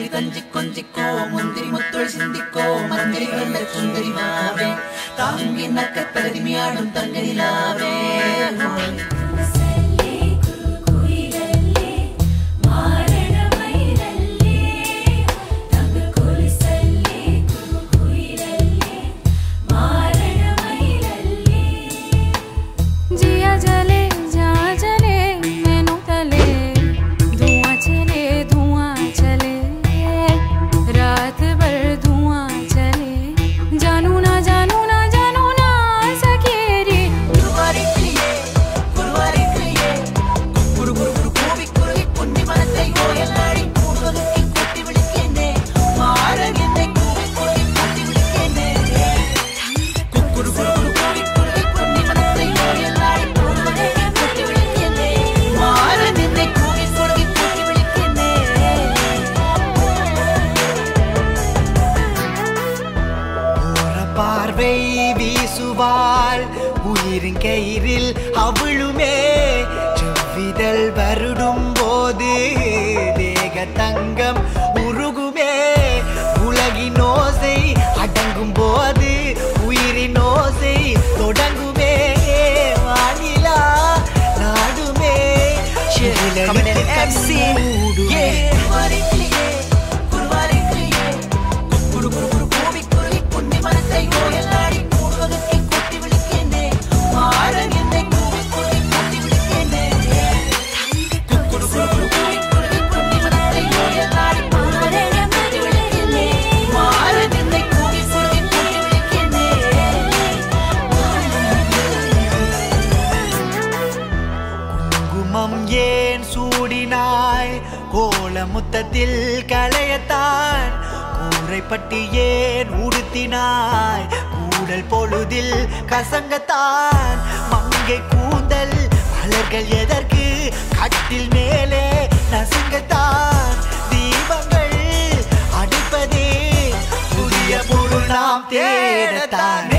முந்திரி கஞ்சி கொஞ்சிக்கோ முந்திரி முத்தொழி சிந்திக்கோ மந்திரி வெள்ள சுந்தரி நாவே தாங்கி நக்க பிரதிமையாடும் தங்க நிலாவே जिया जले जा जले मैनू तले धुआं चले धुआं चले रात भर धुआं चले जानू ना जानू ना जानू ना सकेरी குருவாரிக்கிளியே குருவாரிக்கிளியே குரு குரு குரு கூவி குருவி பொன்னி மனத்தை கோயலாடி கூடுவதற்கு கூட்டி விழிக்கேனே மாறன் என்னை கூவி குருவி கூட்டி விழிக்கேனே குரு குரு குரு கூவி குருவி பொன்னி மனத்தை கோயலாடி கூடுவதற்கு கூட்டி விழிக்கேனே மாறன் என்னை கூவி குருவி கூட்டி விழிக்கேனே ஓர பார்வை வீசுவாள் உயிரின் கயிறில் அவளுமே செவ்விதழ் வருடும் போது தேக தங்கம் உருகுமே உலகின் ஓசை அடங்கும் போது உயிரின் ஓசை தொடங்குமே வானிலா நாடுமே செவிலடித்து கண்ணூடுமே குருவாரிக்கிளியே குருவாரிக்கிளியே குரு குரு குரு கூவி குருவி பொன்னி மனத்தை கோயலாடி கூடுவதற்கு கூட்டி விழிக்கேனே மாறன் என்னை கூவி குருவி கூட்டி விழிக்கேனே குரு குரு குரு கூவி குருவி பொன்னி மனத்தை கோயலாடி கூடுவதற்கு கூட்டி விழிக்கேனே மாறன் என்னை கூவி குருவி கூட்டி விழிக்கேனே குங்குமம் ஏன் சூடினாய் கோலமுத்தத்தில் களையத்தான் கூரைப்பட்டி ஏன் உடுத்தினாய் கூடல் பொழுதில் கசங்கத்தான் மங்கை கூந்தல் மலர்கள் எதற்கு கட்டில் மேலே நசுங்கத்தான் தீபங்கள் அடிப்பதே புதிய பொருள் நாம் தேடத்தான்